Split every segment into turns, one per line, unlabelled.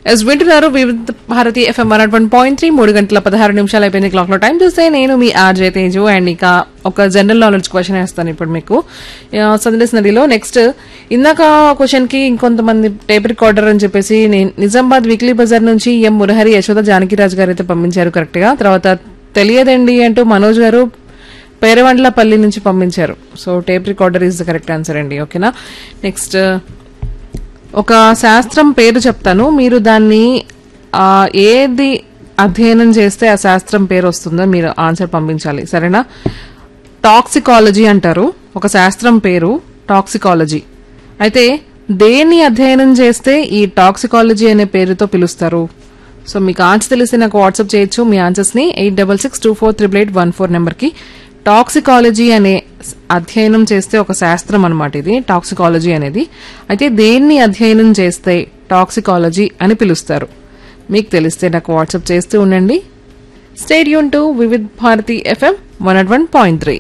yes వింటున్నారు Vividh Bharati FM one one point three మూడు గంటల పదహారు నిమిషాలు అయిపోయింది క్లాక్ లో టైం చూస్తే నేను మీ ఆర్జే తేజు అండ్ ఇక ఒక జనరల్ నాలెడ్జ్ క్వశ్చన్ వేస్తాను ఇప్పుడు మీకు సందేశ్ నదిలో నెక్స్ట్ ఇందాక క్వశ్చన్ కి ఇంకొంతమంది టేప్ రికార్డర్ అని చెప్పేసి నేను నిజామాబాద్ వీక్లీ బజార్ నుంచి ఎం మురహరి యశోద జానకిరాజు గారు అయితే పంపించారు కరెక్ట్ గా తర్వాత తెలియదండి అంటూ మనోజ్ గారు పేరవండ్లపల్లి నుంచి పంపించారు so tape recorder is the correct answer అండి ఓకేనా నెక్స్ట్ ఒక శాస్త్రం పేరు చెప్తాను మీరు దాన్ని ఆ, ఏది అధ్యయనం చేస్తే ఆ శాస్త్రం పేరు వస్తుందో మీరు ఆన్సర్ పంపించాలి సరేనా టాక్సికాలజీ అంటారు ఒక శాస్త్రం పేరు టాక్సికాలజీ అయితే దేన్ని అధ్యయనం చేస్తే ఈ టాక్సికాలజీ అనే పేరుతో పిలుస్తారు సో మీకు ఆన్సర్ తెలిస్తే నాకు వాట్సాప్ చేయొచ్చు మీ ఆన్సర్స్ ని eight double six two four triple eight one four number కి టాక్సికాలజీ అనే స్- అధ్యయనం చేస్తే ఒక శాస్త్రం అన్నమాట ఇది టాక్సికాలజీ అనేది అయితే దేన్ని అధ్యయనం చేస్తే టాక్సికాలజీ అని పిలుస్తారు మీకు తెలిస్తే నాకు వాట్సాప్ చేస్తూ ఉండండి stay tuned to Vividh Bharati FM one at one point three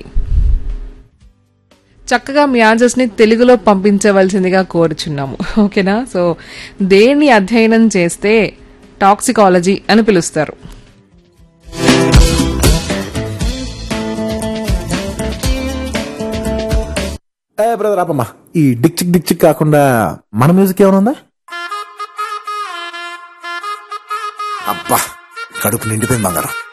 చక్కగా మీ ఆన్సర్స్ ని తెలుగులో పంపించవలసిందిగా కోరుచున్నాము ఓకేనా సో దేన్ని అధ్యయనం చేస్తే టాక్సికాలజీ అని పిలుస్తారు
ఏ బ్రదర్ ఆపమ్మా ఈ డిక్ చిక్ డిక్ చిక్ కాకుండా మన మ్యూజిక్ ఏమైనా ఉందా అబ్బా కడుపు నిండిపోయింది బంగారం